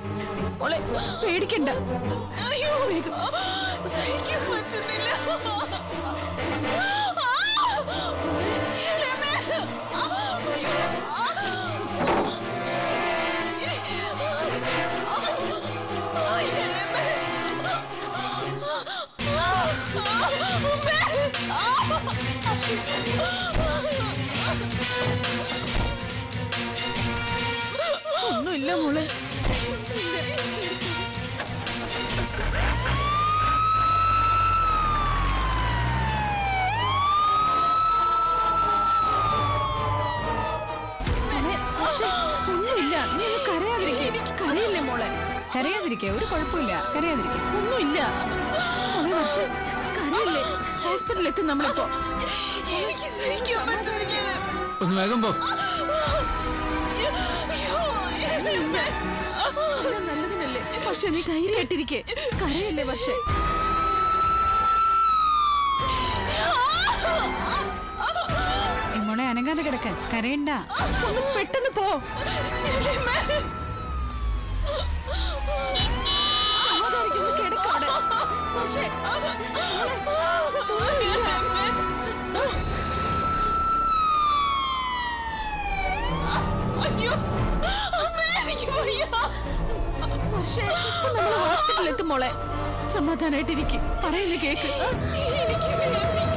മോളെ പേടിക്കണ്ട അയ്യോ വേഗം സഹിക്കാൻ പറ്റുന്നില്ല ഇളയമേ. ഇളയമേ. ഒന്നുമില്ല മോളെ മോളെ, പക്ഷേ ഒന്നുമില്ല നീ ഒന്ന് കരയാതിരിക്കെ കരയില്ലേ മോളെ കരയാതിരിക്കെ ഒരു കുഴപ്പമില്ല കരയാതിരിക്കെ ഒന്നുമില്ല മോളെ വർഷം കരയില്ലേ ഹോസ്പിറ്റലിൽ എത്തും നമ്മളിപ്പോ എനിക്ക് സഹിക്കാൻ പറ്റുന്നില്ല ഇളയമേ. ഒന്ന് വേഗം പോ അയ്യോ ഇളയമേ. എല്ലാം നല്ലതിനല്ലേ പക്ഷെ നീ ധൈര്യമായിട്ടിരിക്കെ കരയല്ലേ പക്ഷേ ഏ, മോളെ അനങ്ങാതെ കിടക്ക കരയണ്ട ഒന്ന് പെട്ടെന്ന് പോ സമാധാനിക്ക്, ഒന്ന് കിടക്ക് അവിടെ. പക്ഷേ, അയ്യോ അമ്മേ എനിക്ക് വയ്യ പക്ഷേ ഇപ്പൊ നമ്മൾ ഹോസ്പിറ്റലിൽ എത്തും മോളെ സമാധാനായിട്ടിരിക്കും പറയുന്ന കേക്ക് എനിക്ക് വേദനിക്കുന്നു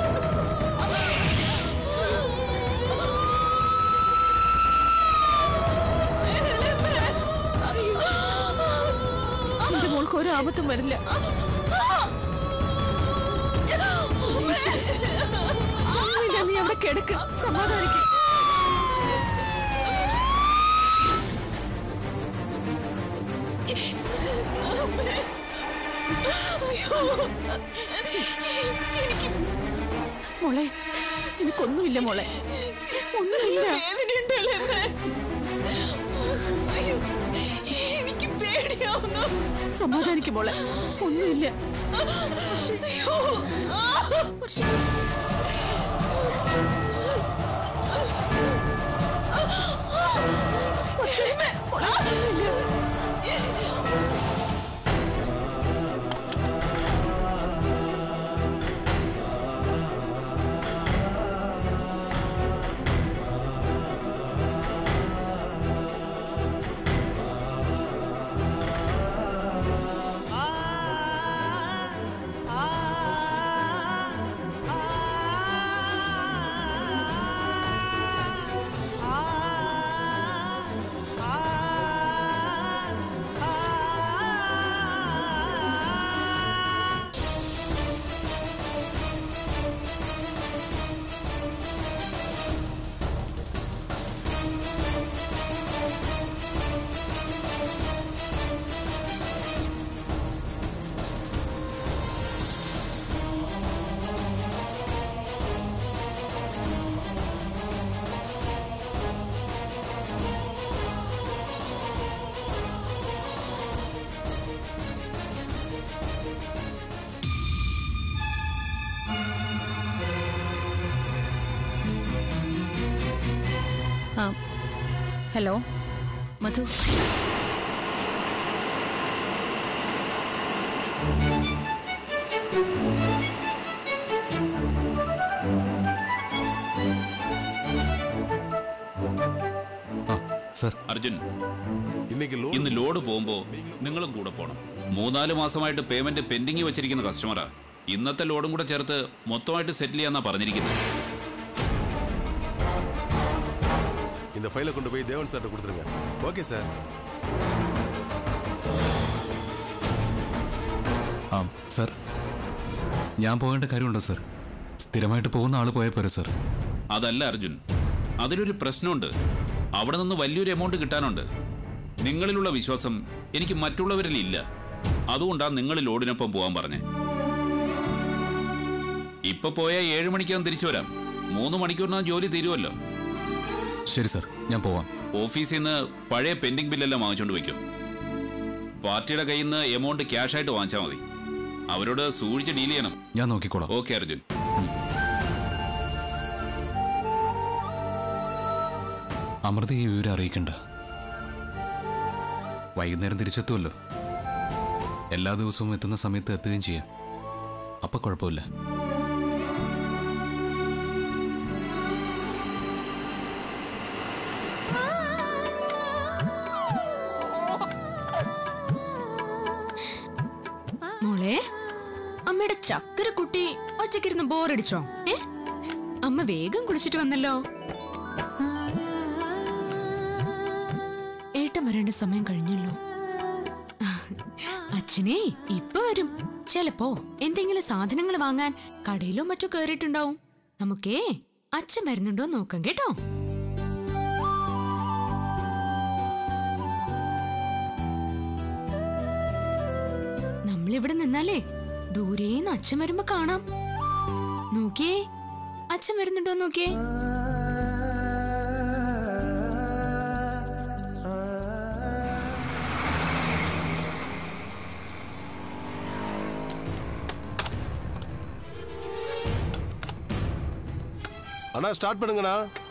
എന്റെ മോൾക്ക് ഒരു ആപത്തും വരില്ല ഒന്നുമില്ല, നീ അവിടെ കിടക്ക് സമാധാനിക്കും മോളെ നിനക്കൊന്നുമില്ല മോളെ ഒന്നുമില്ല വേദനയുണ്ട് ഇളയമേ. അയ്യോ എനിക്ക് പേടിയാവുന്നു സമാധാനിക്കും മോളെ ഒന്നുമില്ല അയ്യോ ആ ഹലോ മധു ആ സർ അർജുൻ இன்னைக்கு loan ഇന്ന് ലോഡ് പോകുമ്പോ നിങ്ങളും കൂടെ പോണം മൂന്നാല് മാസമായിട്ട് പേയ്മെന്റ് പെൻഡിങ് വെച്ചിരിക്കുന്ന കസ്റ്റമറാ ഇന്നത്തെ ലോഡും കൂടെ ചേർത്ത് മൊത്തമായിട്ട് സെറ്റിൽ ചെയ്യാന്നാ പറഞ്ഞിരിക്കുന്നത് இந்த ஃபைலை கொண்டு போய் தேவன் சார்ட்ட கொடுத்துருங்க ஓகே சார் ആ സർ ഞാൻ പോകേണ്ട കാര്യമുണ്ടോ സർ സ്ഥിരമായിട്ട് പോകുന്ന ആള് പോയാൽ പോരെ സർ അതല്ല അർജുൻ അതിലൊരു പ്രശ്നമുണ്ട് അവിടെ നിന്ന് വലിയൊരു എമൗണ്ട് കിട്ടാനുണ്ട് നിങ്ങളിലുള്ള വിശ്വാസം എനിക്ക് മറ്റുള്ളവരിൽ ഇല്ല അതുകൊണ്ടാണ് നിങ്ങൾ ലോഡിനൊപ്പം പോകാൻ പറഞ്ഞേ ഇപ്പൊ പോയാൽ ഏഴ് മണിക്കകം തിരിച്ചു വരാം മൂന്ന് മണിക്കൂറിനകം ജോലി തീരുമല്ലോ ശരി സർ ഞാൻ പോവാം ഓഫീസിൽ നിന്ന് പഴയ പെൻഡിംഗ് ബില്ലെല്ലാം വാങ്ങിച്ചുകൊണ്ട് വയ്ക്കും പാർട്ടിയുടെ കയ്യിൽ നിന്ന് എമൗണ്ട് ക്യാഷ് ആയിട്ട് വാങ്ങിച്ചാൽ മതി അവരോട് സൂക്ഷിച്ച് ഡീൽ ചെയ്യണം ഞാൻ നോക്കിക്കോളാം ഓക്കെ അർജുൻ അമൃത ഈ വിവരം അറിയിക്കണ്ട വൈകുന്നേരം തിരിച്ചെത്തുമല്ലോ എല്ലാ ദിവസവും എത്തുന്ന സമയത്ത് എത്തുകയും ചെയ്യാം അപ്പൊ കുഴപ്പമില്ല മോളെ അമ്മയുടെ ചക്കര കുട്ടി ഒറ്റക്കിരുന്ന് ബോറടിച്ചോ ഏ അമ്മ വേഗം കുളിച്ചിട്ട് വന്നല്ലോ ഏട്ടൻ വരേണ്ട സമയം കഴിഞ്ഞല്ലോ അച്ഛനെ ഇപ്പൊ വരും ചെലപ്പോ എന്തെങ്കിലും സാധനങ്ങൾ വാങ്ങാൻ കടയിലോ മറ്റോ കേറിയിട്ടുണ്ടാവും നമുക്കേ അച്ഛൻ വരുന്നുണ്ടോ നോക്കാം കേട്ടോ നമ്മളിവിടെ നിന്നാലേ ദൂരേന്ന് അച്ഛൻ വരുമ്പോ കാണാം നോക്കിയേ അച്ഛൻ വരുന്നുണ്ടോ നോക്കിയേ அண்ணா ஸ்டார்ட் பண்ணுங்கண்ணா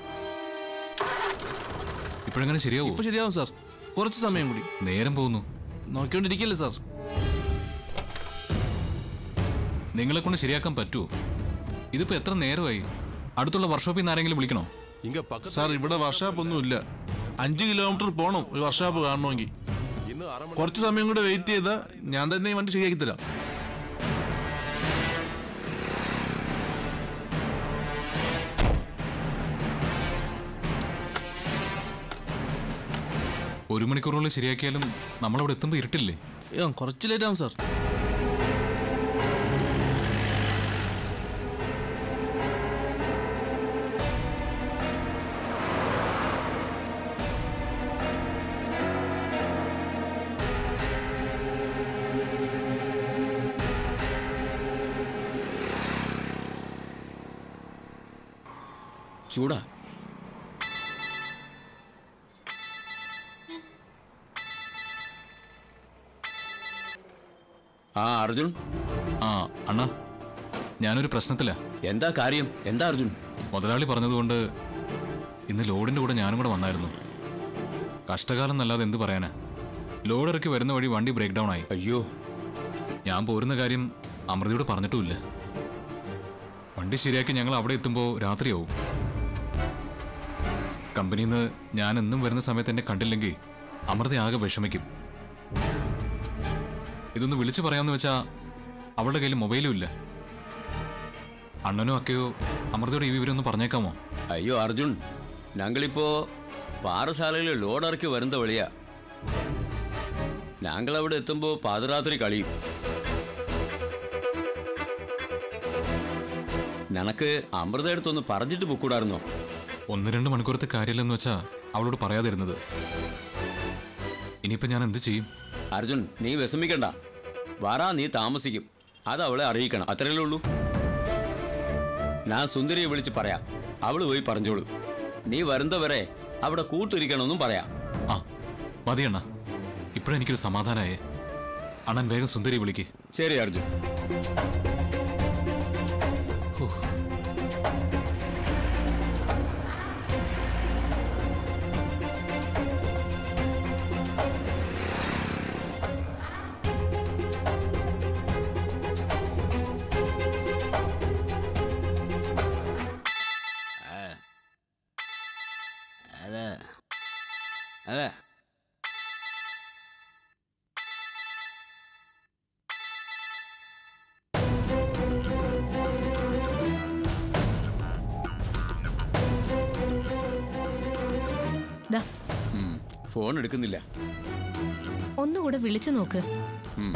ഇപ്പോഴെങ്ങനെ ശരിയാവോ ഇപ്പൊ ശരിയാവും സാർ കുറച്ച് സമയം കൂടി നേരം പോകുന്നു നോക്കിക്കൊണ്ടിരിക്കല്ലേ സാർ നിങ്ങളെ കൊണ്ട് ശരിയാക്കാൻ പറ്റുമോ ഇതിപ്പോ എത്ര നേരമായി അടുത്തുള്ള വർക്ക്ഷോപ്പിൽ നിന്ന് ആരെങ്കിലും വിളിക്കണോ இங்க பக்கத்துல സാർ ഇവിടെ വർഷാപ്പ് ഒന്നും ഇല്ല അഞ്ച് കിലോമീറ്റർ പോണം ഒരു വർഷാപ്പ് കാണണമെങ്കിൽ இன்னும் அரை மணி കുറച്ച് സമയം കൂടെ വെയിറ്റ് ചെയ്താൽ ഞാൻ തന്നെ ഈ വണ്ടി ശരിയാക്കി തരാം ഒരു മണിക്കൂറുള്ളിൽ ശരിയാക്കിയാലും നമ്മളവിടെ എത്തുമ്പോൾ ഇരുട്ടില്ലേ ഏ, കുറച്ച് ലേറ്റ് ആവും സാർ ചൂടാ ആ അർജുൻ ആ അണ്ണാ ഞാനൊരു പ്രശ്നത്തിലാ എന്താ കാര്യം എന്താ അർജുൻ മുതലാളി പറഞ്ഞതുകൊണ്ട് ഇന്ന് ലോഡിന്റെ കൂടെ ഞാനും കൂടെ വന്നായിരുന്നു കഷ്ടകാലം എന്നല്ലാതെ എന്ത് പറയാനാ ലോഡ് ഇറക്കി വരുന്ന വഴി വണ്ടി ബ്രേക്ക് ഡൗൺ ആയി അയ്യോ ഞാൻ പോരുന്ന കാര്യം അമൃതയോട് പറഞ്ഞിട്ടുമില്ല വണ്ടി ശരിയാക്കി ഞങ്ങൾ അവിടെ എത്തുമ്പോൾ രാത്രിയാവും കമ്പനിയിൽ നിന്ന് ഞാൻ എന്നും വരുന്ന സമയത്ത് എന്നെ കണ്ടില്ലെങ്കിൽ അമൃത ആകെ വിഷമിക്കും ഇതൊന്ന് വിളിച്ചു പറയാമെന്ന് വെച്ചാ അവളുടെ കയ്യിൽ മൊബൈലും ഇല്ല അണ്ണനോ അക്കയോ അമൃതയോട് ഈ വിവരം ഒന്ന് പറഞ്ഞേക്കാമോ അയ്യോ അർജുൻ ഞങ്ങളിപ്പോ പാറശാലയിൽ ലോഡ് ഇറക്കി വരുന്ന വഴിയാ ഞങ്ങൾ അവിടെ എത്തുമ്പോ പാതിരാത്രി കളിയും നിനക്ക് അമൃത അടുത്തൊന്ന് പറഞ്ഞിട്ട് പൊക്കൂടായിരുന്നോ ഒന്ന് രണ്ട് മണിക്കൂറത്തെ കാര്യമില്ലെന്ന് വെച്ചാ അവളോട് പറയാതിരുന്നത് ഇനിയിപ്പോ ഞാൻ എന്ത് ചെയ്യും അർജുൻ നീ വിഷമിക്കണ്ട വാറാ നീ താമസിക്കും അത് അവളെ അറിയിക്കണം അത്രയല്ലേ ഉള്ളൂ ഞാൻ സുന്ദരിയെ വിളിച്ച് പറയാം അവള് പോയി പറഞ്ഞോളൂ നീ വരുന്നവരെ അവിടെ കൂട്ടിരിക്കണമെന്നും പറയാം ആ മതി അണ്ണ ഇപ്പോഴെനിക്കൊരു സമാധാനമായേ അണ്ണൻ വേഗം സുന്ദരി വിളിക്ക് ശരി അർജുൻ അതെ ദാ ഫോൺ എടുക്കുന്നില്ല ഒന്നുകൂടെ വിളിച്ചു നോക്ക് ഉം.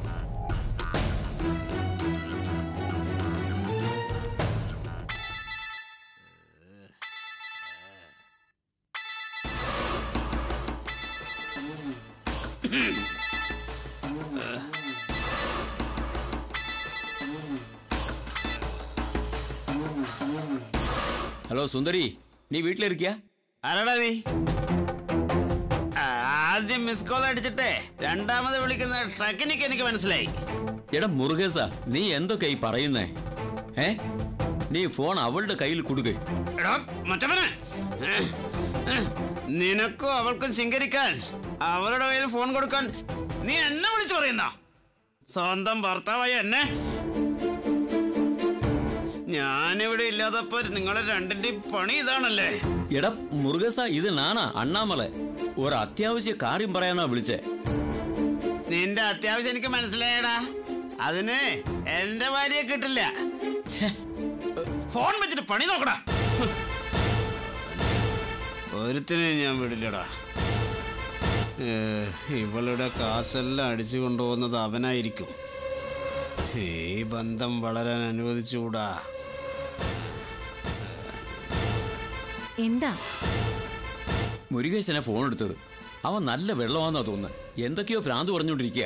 ഹലോ സുന്ദരി നീ വീട്ടിലിരിക്കുക ആരാടാ നീ ആ, ആദ്യം മിസ് കോൾ അടിച്ചിട്ടേ രണ്ടാമത് വിളിക്കുന്ന ടെക്നിക്ക് എനിക്ക് മനസ്സിലായി എടാ മുരുകേസ നീ എന്തൊക്കെ ഈ പറയുന്നേ ഏ നീ ഫോൺ അവളുടെ കയ്യിൽ കൊടുക്ക് എടോ മച്ചവനെ നിനക്കും അവൾക്കും ശൃംഗരിക്കാൻ അവരുടെ കയ്യിൽ ഫോൺ കൊടുക്കാൻ നീ എന്നെ വിളിച്ചു പറയുന്ന സ്വന്തം ഭർത്താവായ എന്നെ ഞാനിവിടെ ഇല്ലാതപ്പോ നിങ്ങളെ രണ്ടിന്റെ പണി ഇതാണല്ലേ എടാ മുരുകേസ ഇത് നാനാ അണ്ണാമല ഒരു അത്യാവശ്യ കാര്യം പറയാനാ വിളിച്ചേ നിന്റെ അത്യാവശ്യം എനിക്ക് മനസ്സിലായടാ അതിന് എന്റെ ഭാര്യയെ കിട്ടില്ല ഫോൺ വെച്ചിട്ട് പണി നോക്കടാ ഒരുത്തിനെ ഞാൻ വിടില്ലടാ ഏ, ഇവളുടെ കാശെല്ലാം അടിച്ചു കൊണ്ടുപോകുന്നത് അവനായിരിക്കും ഈ ബന്ധം വളരാൻ അനുവദിച്ചുകൂടാ എന്താ മുരുകേശനെ ഫോൺ എടുത്തത് അവൻ നല്ല വെള്ളമാണെന്നാ തോന്നുന്നത് എന്തൊക്കെയോ ഭ്രാന്ത് പറഞ്ഞുകൊണ്ടിരിക്കുക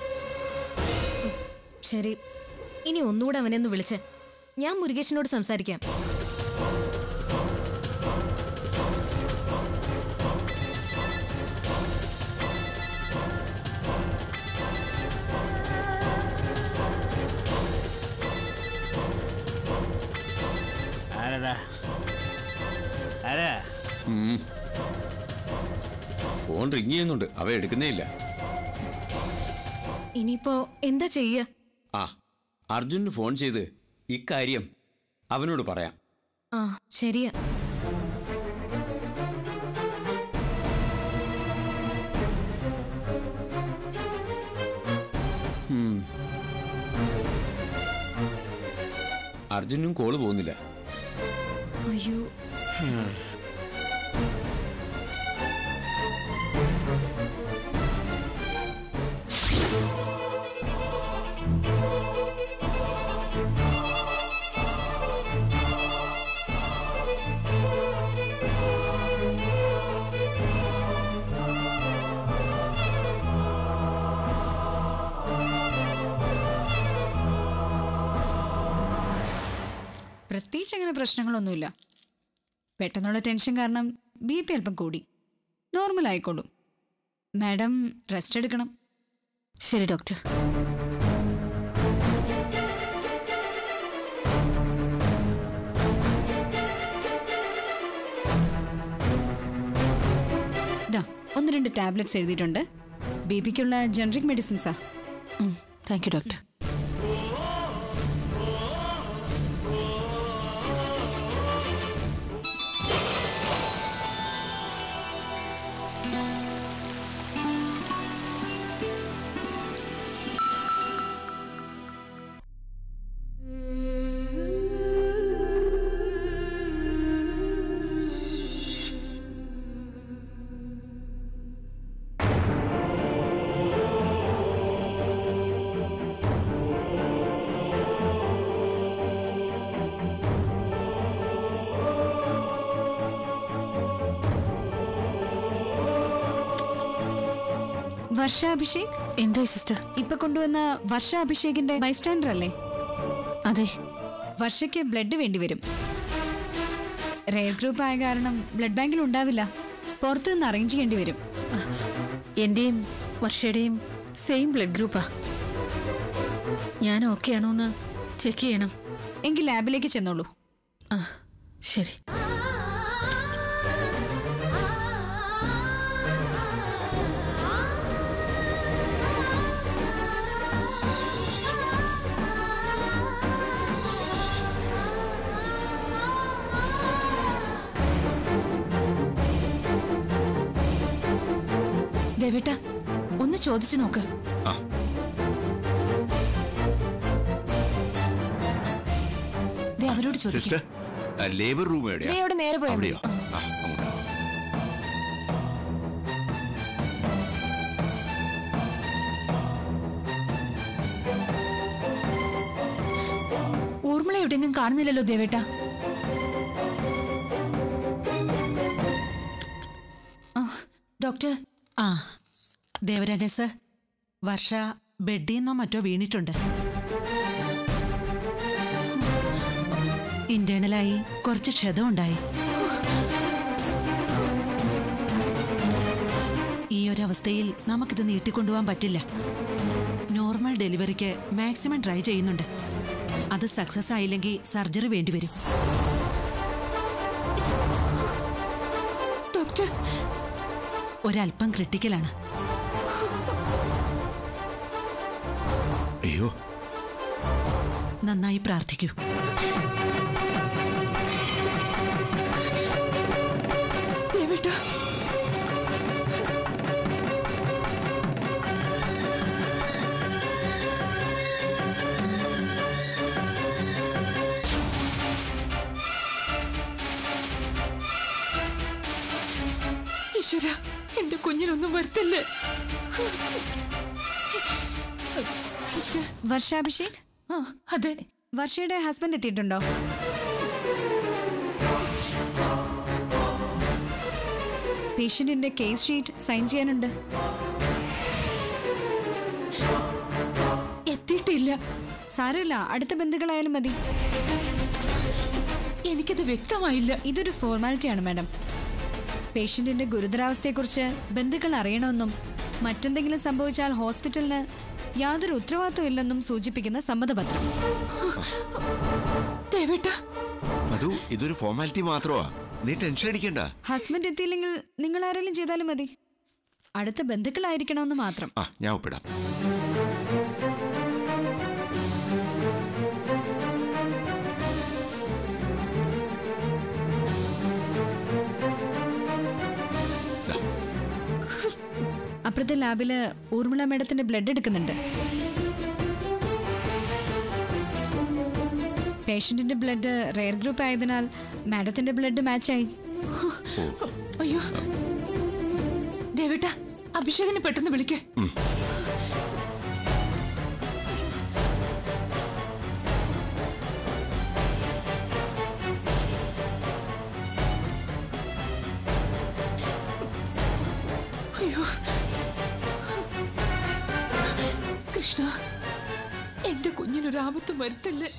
ശരി ഇനി ഒന്നുകൂടെ അവനെ ഒന്ന് വിളിച്ച് ഞാൻ മുരുകേശനോട് സംസാരിക്കാം ആരടാ ആരാ ഫോൺ റിങ് ചെയ്യുന്നുണ്ട് അവ എടുക്കുന്നേ ഇല്ല ഇനിയിപ്പോ എന്താ ചെയ്യ ആ അർജുനന് ഫോൺ ചെയ്ത് ഇക്കാര്യം അവനോട് പറയാം ആ ശരിയാ ഉം. അർജുനും കോള് പോകുന്നില്ല അയ്യോ പ്രത്യേകിച്ച് അങ്ങനെ പ്രശ്നങ്ങളൊന്നുമില്ല പെട്ടെന്നുള്ള ടെൻഷൻ കാരണം ബി പി അല്പം കൂടി നോർമൽ ആയിക്കോളും മാഡം റെസ്റ്റ് എടുക്കണം ശരി ഡോക്ടർ ദാ ഒന്ന് രണ്ട് ടാബ്ലറ്റ്സ് എഴുതിയിട്ടുണ്ട് ബി പിക്കുള്ള ജനറിക് മെഡിസിൻസാ thank you doctor Varsha Abhishek എന്തായി സിസ്റ്റർ ഇപ്പൊ കൊണ്ടുവന്ന വർഷ അഭിഷേകിന്റെ ബൈസ്റ്റാൻഡർ അല്ലേ അതെ വർഷയ്ക്ക് ബ്ലഡ് വേണ്ടിവരും റെയർ ഗ്രൂപ്പ് ആയ കാരണം ബ്ലഡ് ബാങ്കിൽ ഉണ്ടാവില്ല പുറത്തു നിന്ന് അറേഞ്ച് ചെയ്യേണ്ടി വരും എന്റെയും വർഷയുടെയും സെയിം ബ്ലഡ് ഗ്രൂപ്പാ ഞാൻ ഓക്കെ ആണോ എന്ന് ചെക്ക് ചെയ്യണം എങ്കിൽ ലാബിലേക്ക് ചെന്നോളൂ ആ ശരി ദേവേട്ട ഒന്ന് ചോദിച്ചു നോക്ക് ദേ, അവരോട് ചോദിക്കും സിസ്റ്റർ ലേബർ റൂം എവിടെയാ ദേ, അവിടെ നേരെ പോയാ മതി. അവിടെയോ ആ, അങ്ങോട്ട്. ഊർമിള എവിടെയെങ്കിലും കാണുന്നില്ലല്ലോ ദേവേട്ട ആ, ഡോക്ടർ ആ ദേവരാജ സർ വർഷ ബെഡിൽ നിന്നോ മറ്റോ വീണിട്ടുണ്ട് ഇന്റേണലായി കുറച്ച് ക്ഷതമുണ്ടായി ഈ ഒരു അവസ്ഥയിൽ നമുക്കിത് നീട്ടിക്കൊണ്ടുപോകാൻ പറ്റില്ല നോർമൽ ഡെലിവറിക്ക് മാക്സിമം ട്രൈ ചെയ്യുന്നുണ്ട് അത് സക്സസ് ആയില്ലെങ്കിൽ സർജറി വേണ്ടിവരും ഡോക്ടർ ഒരല്പം ക്രിട്ടിക്കലാണ് അയ്യോ നന്നായി പ്രാർത്ഥിക്കൂ ദേവേട്ടാ ഈശ്വര എന്റെ കുഞ്ഞിനൊന്നും വരുത്തല്ലേ സിസ്റ്റർ വർഷാഭിഷേക് ആ അതെ വർഷയുടെ ഹസ്ബൻഡ് എത്തിയിട്ടുണ്ടോ പേഷ്യന്റിന്റെ കേസ് ഷീറ്റ് സൈൻ ചെയ്യാനുണ്ട് എത്തിയിട്ടില്ല സാരമില്ല അടുത്ത ബന്ധുക്കളായാലും മതി എനിക്കത് വ്യക്തമായില്ല ഇതൊരു ഫോർമാലിറ്റിയാണ് മാഡം പേഷ്യന്റിന്റെ ഗുരുതരാവസ്ഥയെക്കുറിച്ച് ബന്ധുക്കൾ അറിയണമെന്നും മറ്റെന്തെങ്കിലും സംഭവിച്ചാൽ ഹോസ്പിറ്റലിന് യാതൊരു ഉത്തരവാദിത്വം ഇല്ലെന്നും സൂചിപ്പിക്കുന്ന സമ്മതപത്രം ദേവേട്ടാ മധു ഇതൊരു ഫോർമാലിറ്റി മാത്രമാ നീ ടെൻഷൻ അടിക്കണ്ട ഹസ്ബൻഡ് എത്തിയില്ലെങ്കിൽ നിങ്ങൾ ആരെങ്കിലും ചെയ്താലും മതി അടുത്ത ബന്ധുക്കളായിരിക്കണമെന്ന് മാത്രം ആ ഞാൻ ഒപ്പിടാം അപ്പുറത്തെ ലാബില് ഊർമിള മേഡത്തിന്റെ ബ്ലഡ് എടുക്കുന്നുണ്ട് പേഷ്യന്റിന്റെ ബ്ലഡ് റെയർ ഗ്രൂപ്പ് ആയതിനാൽ മാഡത്തിന്റെ ബ്ലഡ് മാച്ചായി അയ്യോ ദേവേട്ടാ അഭിഷേകിനെ പെട്ടെന്ന് വിളിക്കേ അയ്യോ കൃഷ്ണ എന്റെ കുഞ്ഞിനൊരാപത്തും വരുത്തല്ലേ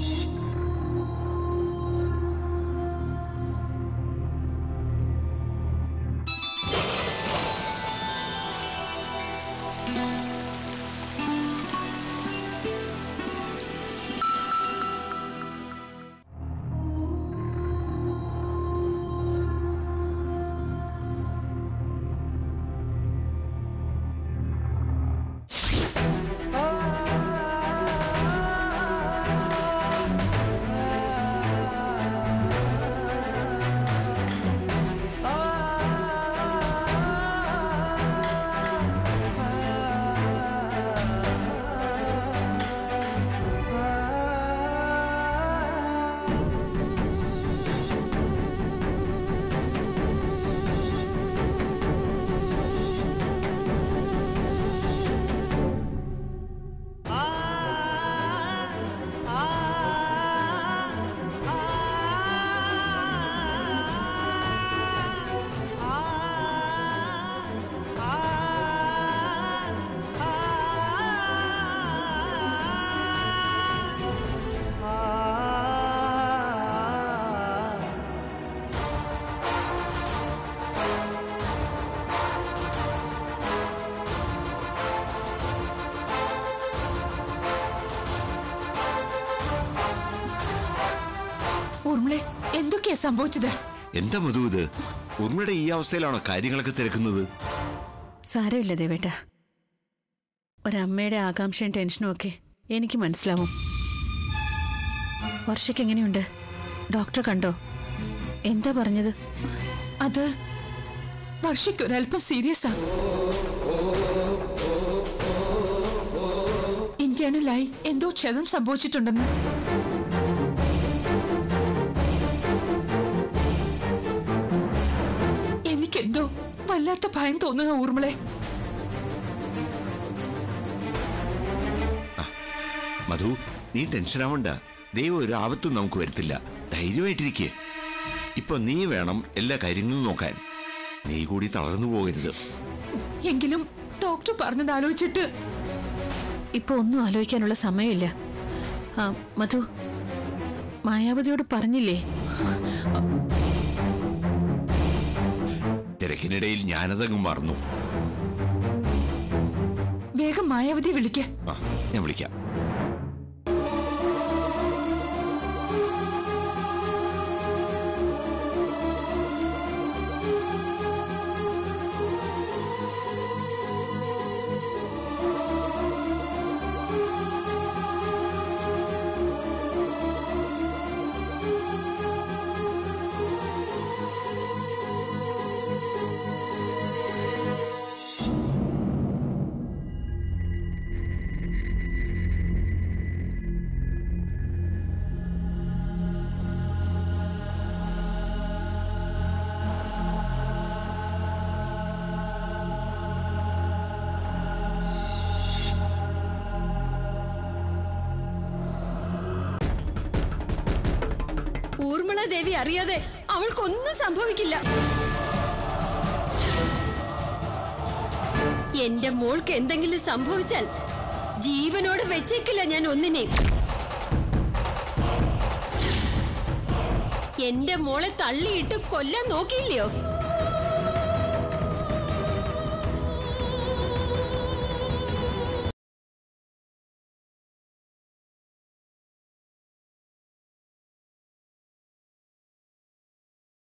ഊർമിളെ എന്തൊക്കെയാ സംഭവിച്ചത് എന്താ മധു ഇത് ഉർമ്മയുടെ ഈ അവസ്ഥയിലാണോ കാര്യങ്ങളൊക്കെ തിരക്കുന്നത് സാരമില്ല ദേവേട്ട ഒരമ്മയുടെ ആകാംക്ഷയും ടെൻഷനും ഒക്കെ എനിക്ക് മനസ്സിലാവും വർഷയ്ക്ക് എങ്ങനെയുണ്ട് ഡോക്ടറെ കണ്ടോ എന്താ പറഞ്ഞത് അത് വർഷയ്ക്ക് ഒരല്പം സീരിയസ് ആ ഇന്റേണലായി എന്തോ ക്ഷതം സംഭവിച്ചിട്ടുണ്ടെന്ന് എനിക്കെന്തോ വല്ലാത്ത ഭയം തോന്നുക ഊർമിളെ മധു നീ ടെൻഷൻ ആവണ്ട ദൈവം ഒരു ആപത്തും നമുക്ക് വരുത്തില്ല ധൈര്യമായിട്ടിരിക്കേ ഇപ്പൊ നീ വേണം എല്ലാ കാര്യങ്ങളും നോക്കാൻ നീ കൂടി തളർന്നു പോകരുത് എങ്കിലും ഡോക്ടർ പറഞ്ഞത് ആലോചിച്ചിട്ട് ഇപ്പൊ ഒന്നും ആലോചിക്കാനുള്ള സമയമില്ല ആ, മധു മായാവതിയോട് പറഞ്ഞില്ലേ തിരക്കിനിടയിൽ ഞാനതങ്ങ് മറന്നു വേഗം മായാവതിയെ വിളിക്ക ആ ഞാൻ വിളിക്കാം ഊർമിള ദേവി അറിയാതെ അവൾക്കൊന്നും സംഭവിക്കില്ല എന്റെ മോൾക്ക് എന്തെങ്കിലും സംഭവിച്ചാൽ ജീവനോട് വെച്ചേക്കില്ല ഞാൻ ഒന്നിനെയും എന്റെ മോളെ തള്ളിയിട്ട് കൊല്ലാൻ നോക്കിയില്ലയോ